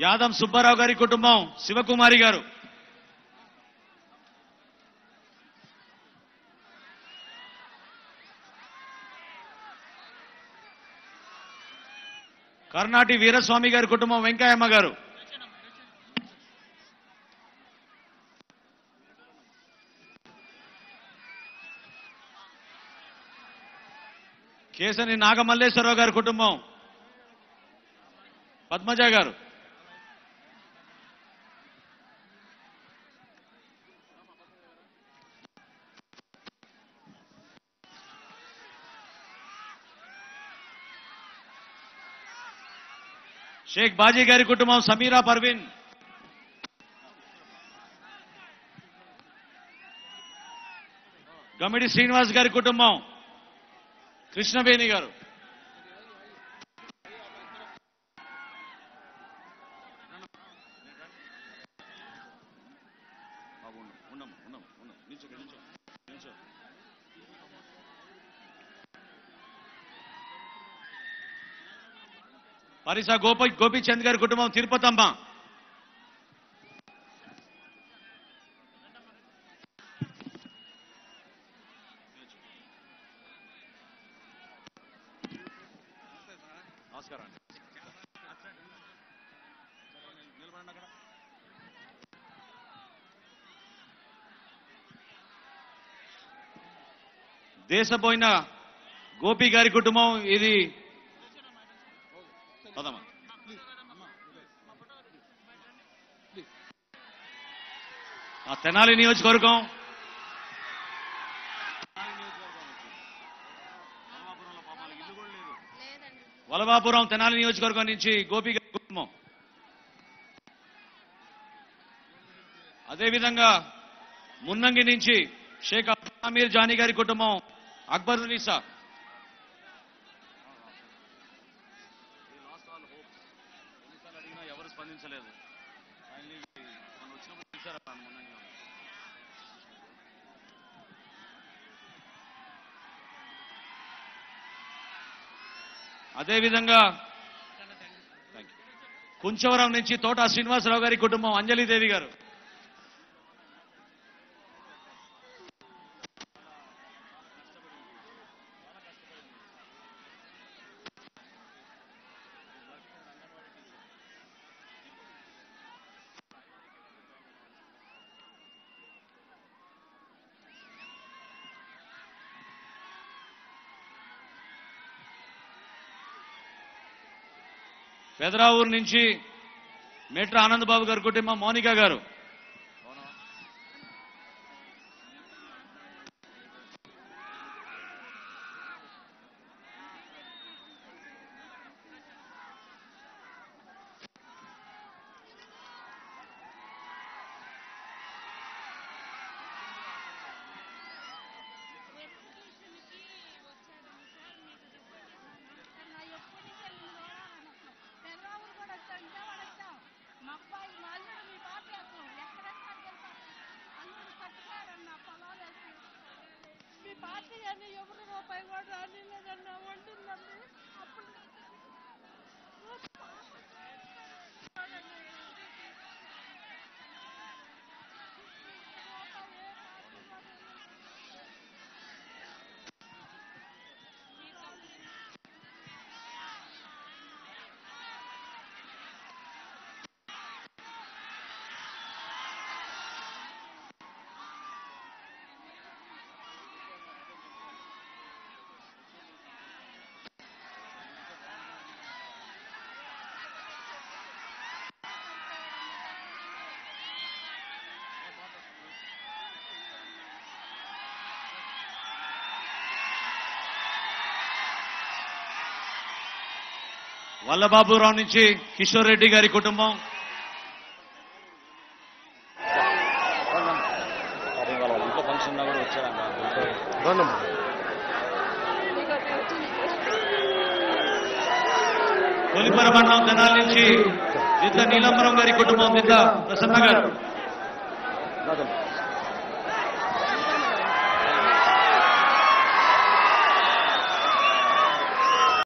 యాదం సుబ్బారావు గారి కుటుంబం శివకుమారి గారు కర్ణాటి వీరస్వామి గారి కుటుంబం వెంకయ్యమ్మ గారు కేసని నాగమల్లేశ్వరరావు గారి కుటుంబం పద్మజ గారు షేక్ బాజీ గారి కుటుంబం సమీరా పర్వీన్ గమిడి శ్రీనివాస్ గారి కుటుంబం కృష్ణవేణి గారు పరిస గోప గోపీచంద్ గారి కుటుంబం తిరుపతమ్మ నమస్కారం అండి దేశపోయిన గోపి గారి కుటుంబం ఇది పదమ్మా ఆ తెనాలి నియోజకవర్గం వలభాపురం తెనాలి నియోజకవర్గం నుంచి గోపి గారి కుటుంబం అదేవిధంగా మున్నంగి నుంచి షేక్ అబ్దుల్ అమీర్ జానీ గారి కుటుంబం అక్బరునిసా ఎవరు స్పందించలేదు అదేవిధంగా కుంచవరం నుంచి తోట శ్రీనివాసరావు గారి కుటుంబం అంజలిదేవి గారు పెదరావూరు నుంచి మేట్ర ఆనందబాబు గారి కుటుంబం మౌనిక గారు మీ పార్టీ అని ఎవరు రూపాయి కూడా రానిలేదన్నా వండిందండి అప్పుడు వల్లబాబురావు నుంచి కిషోర్ రెడ్డి గారి కుటుంబం అరే వాళ్ళ ఇంట్లో ఫంక్షన్ ఉన్నా కూడా వచ్చారన్న రండమ్మా తొలిపర మండలం తెనాలి నుంచి దిద్ద నీలంబరం గారి కుటుంబం దిద్ద ప్రసన్న గారు రాదండి